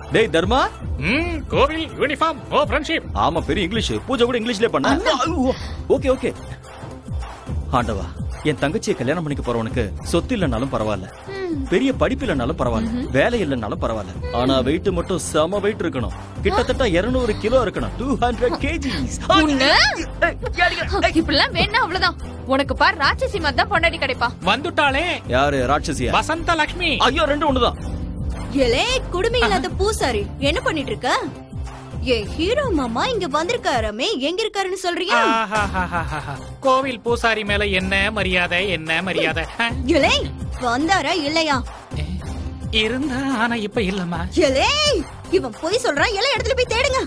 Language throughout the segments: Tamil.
டேய் தர்மா ம் கோவில் யூனிஃபார்ம் ஓ ஃப்ரெண்ட்ஷிப் ஆமா பெரிய இங்கிலீஷ் பூஜை கூட இங்கிலீஷ்லயே பண்ண ஓகே ஓகே ஆண்டவா என் தங்கச்சியை கல்யாணம் பண்ணிக்க போறவனுக்கு சொத்து இல்லைனாலும் பரவாயில்ல பெரிய படிப்பு இல்லைனாலும் பரவாயில்ல வேலை இல்லைனாலும் பரவாயில்ல ஆனா வெயிட் மட்டும் செம வெயிட் இருக்கணும் கிட்டத்தட்ட 200 கிலோ இருக்கணும் டூ ஹண்ட்ரட் கேஜிஸ் உன்ன இப்படிலாம் வேணா அவ்வளவுதான் உனக்கு பார் ராட்சசி மாதிரி தான் பொண்டாட்டி கிடைப்பா வந்துட்டாளே யாரு ராட்சசியா வசந்த லக்ஷ்மி ஐயோ ரெண்டு ஒண்ணுதான் எலே குடுமி இல்லாத பூசாரி என்ன பண்ணிட்டு இருக்க என் ஹீரோ மாமா இங்க வந்திருக்காராமே எங்க இருக்காருன்னு சொல்றியா ஆஹாஹாஹாஹா. கோவில் பூசாரி மேல என்ன மரியாதை என்ன மரியாதை ஆ, எலே வந்தாரா இல்லையா இருந்தா ஆனா இப்ப இல்லம்மா எலே இவன் போய் சொல்றான் எல்லா இடத்துல போய் தேடுங்க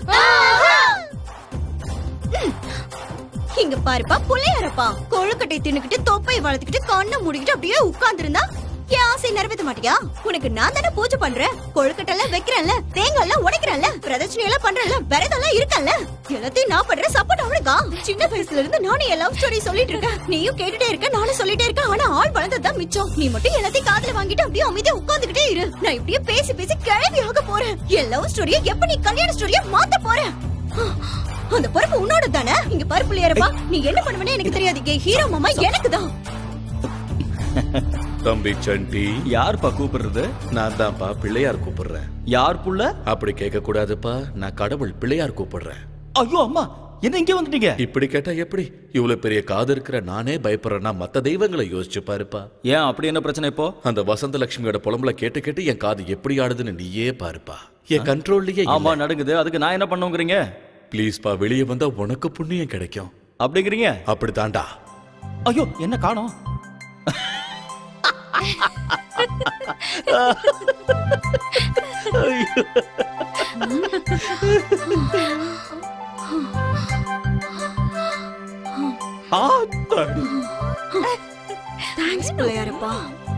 ம். இங்க பாருப்பா புள்ளையாரப்பா கொழுக்கட்டை தின்னுக்கிட்டு தொப்பை வளர்த்துக்கிட்டு கண்ணை மூடிக்கிட்டு அப்படியே உட்கார்ந்திருந்தா என் ஆசை நிறைவேற்ற மாட்டியா உனக்கு நான் தானே பூஜை பண்றேன் கொழுக்கட்டை எல்லாம் வைக்கிறேன்ல தேங்காய் எல்லாம் உடைக்கிறேன்ல பிரதட்சணை எல்லாம் பண்றேன்ல விரதெல்லாம் இருக்கேன்ல எல்லாத்தையும் நான் பண்ற சப்போர்ட் அவனுக்கா சின்ன வயசுல இருந்து நானும் என் லவ் ஸ்டோரி சொல்லிட்டு இருக்கேன் நீயும் கேட்டுட்டே இருக்க நானும் சொல்லிட்டே இருக்கேன் ஆனா ஆள் வளர்ந்ததுதான் மிச்சம் நீ மட்டும் எல்லாத்தையும் காதுல வாங்கிட்டு அப்படியே அமைதியா உட்கார்ந்துகிட்டே இரு நான் இப்படியே பேசி பேசி கிளம்பி ஆக போறேன் என் லவ் ஸ்டோரியை எப்ப நீ கல்யாண ஸ்டோரியை மாத்த போறேன் அந்த பொறுப்பு உன்னோட தானே இங்க பருப்பு ஏறப்பா நீ என்ன பண்ணுவனே எனக்கு தெரியாது என் ஹீரோ மாமா எனக்கு தான் தம்பி சண்டி யாருப்பா கூப்பிடுறது நான் தான்ப்பா பிள்ளையார் கூப்பிடுறேன் யார் புள்ள அப்படி கேட்க கூடாதுப்பா நான் கடவுள் பிள்ளையார் கூப்பிடுறேன் ஐயோ அம்மா என்ன இங்க வந்துட்டீங்க இப்படி கேட்டா எப்படி இவ்வளவு பெரிய காது இருக்கிற நானே பயப்படுறேன்னா மத்த தெய்வங்களை யோசிச்சு பாருப்பா ஏன் அப்படி என்ன பிரச்சனை இப்போ அந்த வசந்த லட்சுமியோட புலம்புல கேட்டு கேட்டு என் காது எப்படி ஆடுதுன்னு நீயே பாருப்பா என் கண்ட்ரோல்லயே ஆமா நடுங்குது அதுக்கு நான் என்ன பண்ணுங்கிறீங்க ப்ளீஸ்ப்பா வெளியே வந்தா உனக்கு புண்ணியம் கிடைக்கும் அப்படிங்கிறீங்க அப்படி தாண்டா ஐயோ என்ன காணோம் ஆத்தாடி. தேங்க்ஸ் பிள்ளையாரப்பா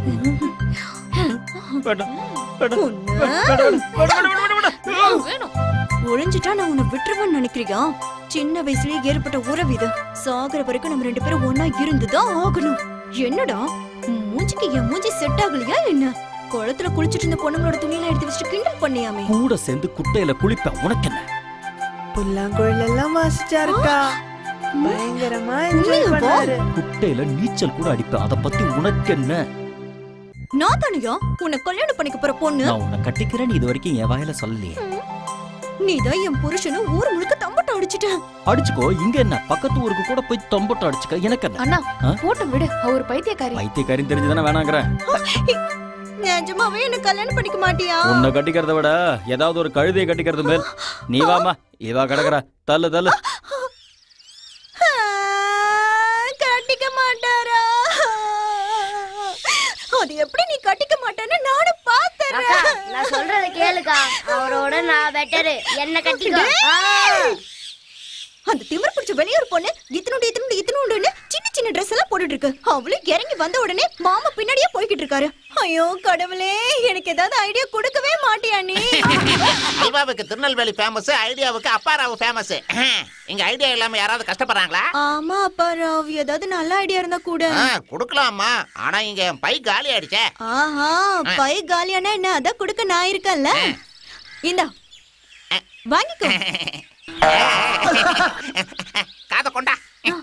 வேண்டாம், வேண்டாம், உன்னை- வேண்டாம், வேண்டாம், வேண்டாம், வேண்டாம். வேணும் ஒழிஞ்சிட்டா நான் உன்னை விட்டுருவேன்னு நினைக்கிறியா சின்ன வயசுலயே ஏற்பட்ட உறவு இது சாகுற வரைக்கும் நம்ம ரெண்டு பேரும் ஒன்னா இருந்துதான் ஆகணும் என்னடா உன் மூஞ்சிக்கு என் மூஞ்சி செட் ஆகலையா என்ன குளத்துல குளிச்சிட்டு இருந்த பொண்ணுங்களோட துணியெல்லாம் எடுத்து வச்சுட்டு கிண்டல் பண்ணியாமே கூட சேர்ந்து குட்டையில குளிப்பேன் உனக்கு என்ன புல்லாங்குழல் எல்லாம் வாசிச்சாருக்கா பயங்கரமா என்ஜாய் நீ வா. பண்ணாரு குட்டையில நீச்சல் கூட அடிப்பேன் அத பத்தி உனக்கு என்ன நான் தானையா உன்னை கல்யாணம் பண்ணிக்க போற பொண்ணு நான் உன்னை கட்டிக்கிறேன்னு இது வரைக்கும் என் வாயில சொல்லலையே நீதான் என் புருஷனு ஊர் முழுக்க தம்பட்டம் அடிச்சிட்ட அடிச்சுக்கோ இங்க என்ன பக்கத்து ஊருக்கு கூட போய் தொம்பட்டம் அடிச்சுக்க எனக்கு என்ன அண்ணா ஆ? போட்டு விடு அவர் பைத்தியக்காரி பைத்தியக்காரின்னு தெரிஞ்சுதானே வேணாங்கிறேன் நிஜமாவே என்ன கல்யாணம் பண்ணிக்க மாட்டியா உன்னை கட்டிக்கிறத விட ஏதாவது ஒரு கழுதையை கட்டிக்கிறது மேல் நீ வாமா இவா கிடக்குற தள்ளு தள்ளு ஆ, கட்டிக்க மாட்டாரா அது எப்படி நீ கட்டிக்க மாட்டேன்னு நானும் அக்கா பாத்துறேன் நான் சொல்றத கேளுக்கா அவரோட நான் பெட்டரு என்ன கட்டிக்கோ ஆ. அந்த திமிர் பிடிச்ச வெளியூர் பொண்ணு இத்தனோண்டு இத்தனோண்டு இத்தனோண்டுன்னு சின்ன சின்ன ட்ரெஸ் எல்லாம் போட்டுட்டு இருக்கு அவளும் இறங்கி வந்த உடனே மாமா பின்னாடியே போய்கிட்டு இருக்காரு ஐயோ கடவுளே எனக்கு ஏதாவது ஐடியா கொடுக்கவே மாட்டியா நீ அல்வாவுக்கு திருநெல்வேலி ஃபேமஸ் ஐடியாவுக்கு அப்பாராவு ஃபேமஸ் இங்க ஐடியா இல்லாம யாராவது கஷ்டப்படுறாங்களா ஆமா அப்பா ராவ் ஏதாவது நல்ல ஐடியா இருந்தா கூட ஆ, கொடுக்கலாமா ஆனா இங்க என் பை காலி ஆயிடுச்சே ஆஹா பை காலியானா என்ன அதான் கொடுக்க நான் இருக்கேன்ல இந்தா வாங்கிக்கோ காதை கொண்டா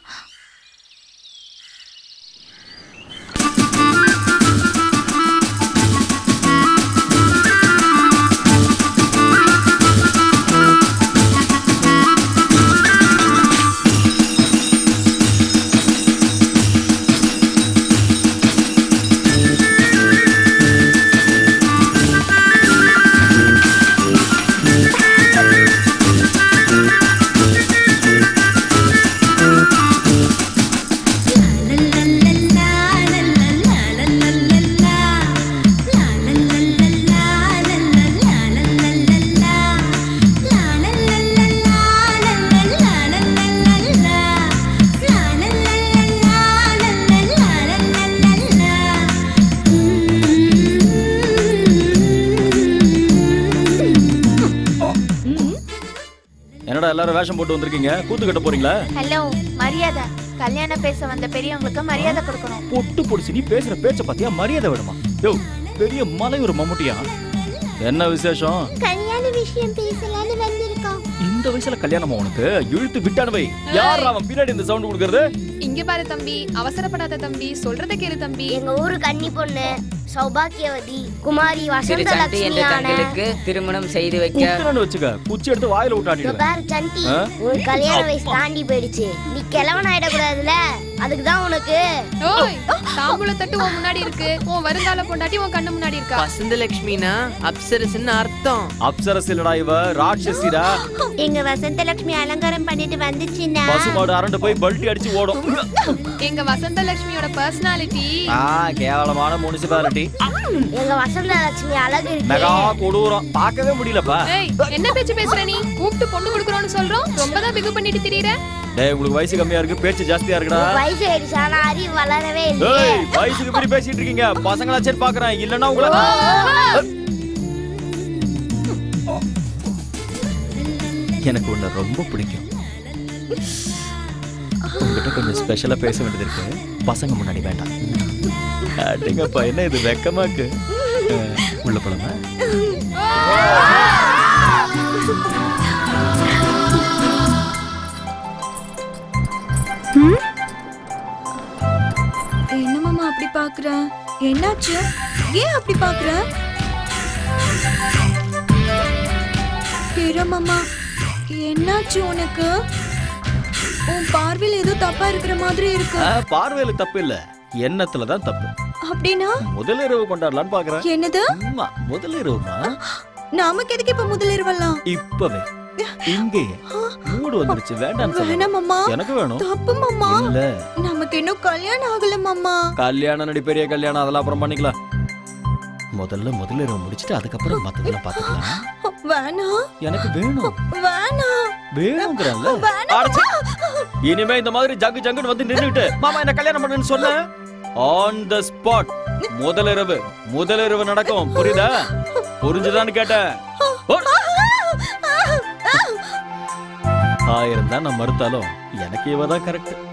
என்னடா எல்லாரும் வேஷம் போட்டு வந்திருக்கீங்க கூத்து கட்ட போறீங்களா ஹலோ மரியாதை கல்யாணம் பேச வந்த பெரியவங்களுக்கு மரியாதை கொடுக்கணும் பொட்டு பொடிச்சு நீ பேசுற பேச்ச பாத்தியா மரியாதை விடுமா யோ பெரிய மலை ஒரு மம்முட்டியா என்ன விசேஷம் கல்யாண விஷயம் பேசலாம்னு வந்திருக்கோம் இந்த வயசுல கல்யாணமா உனக்கு இழுத்து விட்டானவை யார் அவன் பின்னாடி இந்த சவுண்ட் கொடுக்கறது இங்க பாரு தம்பி அவசரப்படாத தம்பி சொல்றத கேளு தம்பி எங்க ஊரு கன்னி பொண்ணு சௌபாக்கியவதி குமாரி வசந்த திருச்சந்தி என்ற லட்சுமியான தங்களுக்கு திருமணம் செய்து வைக்க குத்துறன்னு வச்சுக்க குச்சி எடுத்து வாயில இங்க விட்டாடிடுவேன் பாரு சண்டி ஆ? உனக்கு கல்யாண வயசு தாண்டி போயிடுச்சு நீ கிழவன் ஆயிடக்கூடாதுல அதுக்கு தான் உனக்கு ஓய் தாம்பூல தட்டு உன் முன்னாடி இருக்கு உன் வருங்கால பொண்டாட்டி உன் கண்ணு முன்னாடி இருக்கா வசந்த லட்சுமினா அப்சரஸ்ன்னு அர்த்தம் அப்சரஸ் இல்லடா இவ ராட்சசிடா எங்க வசந்த லட்சுமி அலங்காரம் பண்ணிட்டு வந்துச்சுன்னா பசுமாடு அரண்டு போய் பல்ட்டி அடிச்சு ஓடும் எங்க வசந்த லட்சுமியோட பர்சனாலிட்டி ஆ கேவலமான முனிசிபாலிட்டி எங்க வசந்த லட்சுமி அழகு மெகா இருக்கு கொடூரம் பார்க்கவே முடியலப்பா ஏய் என்ன பேச்சு பேசுற நீ கூப்பிட்டு பொண்ணு கொடுக்குறோம்னு சொல்றோம் ரொம்ப தான் பிகு பண்ணிட்டு திரியற டேய் உங்களுக்கு வயசு கம்மியா இருக்கு பேச்சு ஜாஸ்தியா இருக்குடா வயசு ஆயிடுச்சு ஆனா அறிவு வளரவே இல்லையே ஏய் வயசுக்கு மீறி பேசிட்டு இருக்கீங்க பசங்களா சரி பாக்குறேன் இல்லன்னா உங்களை எனக்கு உன்னை ரொம்ப பிடிக்கும் உங்ககிட்ட கொஞ்சம் ஸ்பெஷலா பேச வேண்டியது இருக்கு பசங்க முன்னாடி வேண்டாம் அடிங்கப்பா என்ன இது வெக்கமாக்கு அஹ், உள்ள போலாமா என்ன மாமா அப்படி பாக்குற என்னாச்சு ஏன் அப்படி பாக்குற ஹீரோ மாமா என்னாச்சு உனக்கு உன் பார்வையில் ஏதோ தப்பா இருக்கிற மாதிரி இருக்கு அஹ், பார்வையில தப்பு இல்ல எண்ணத்துல தான் தப்பு அப்படின்னா முதல் இரவு கொண்டாடலாம்னு பாக்குறேன் என்னது அம்மா முதல் இரவுமா நமக்கு எதுக்கு இப்ப முதலிரவெல்லாம் இப்பவே இங்கே மூடு வந்துருச்சு வேண்டாம் வேணாம் மாமா எனக்கு வேணும் தப்பு மாமா இல்ல நமக்கு இன்னும் கல்யாணம் ஆகல மாமா கல்யாணம் நடி பெரிய கல்யாணம் அதெல்லாம் அப்புறம் பண்ணிக்கலாம் முதல்ல முதல்ல இரவு முடிச்சிட்டு அதுக்கப்புறம் மத்ததெல்லாம் பாத்துக்கலாம் வேணாம் எனக்கு வேணும் வேணாம் வேணுங்கிறல்ல அடச்சே. இனிமே இந்த மாதிரி ஜங்கு ஜங்குன்னு வந்து நின்னுட்டு மாமா என்ன கல்யாணம் பண்ணுன்னு சொன்ன ஆன் த ஸ்பாட் முதலிரவு முதலிரவு நடக்கும் புரியுதா புரிஞ்சுதான்னு கேட்டேன் ஓ. ஆயிரம் தான் நான் மறுத்தாலும் எனக்கு இவ தான் கரெக்ட்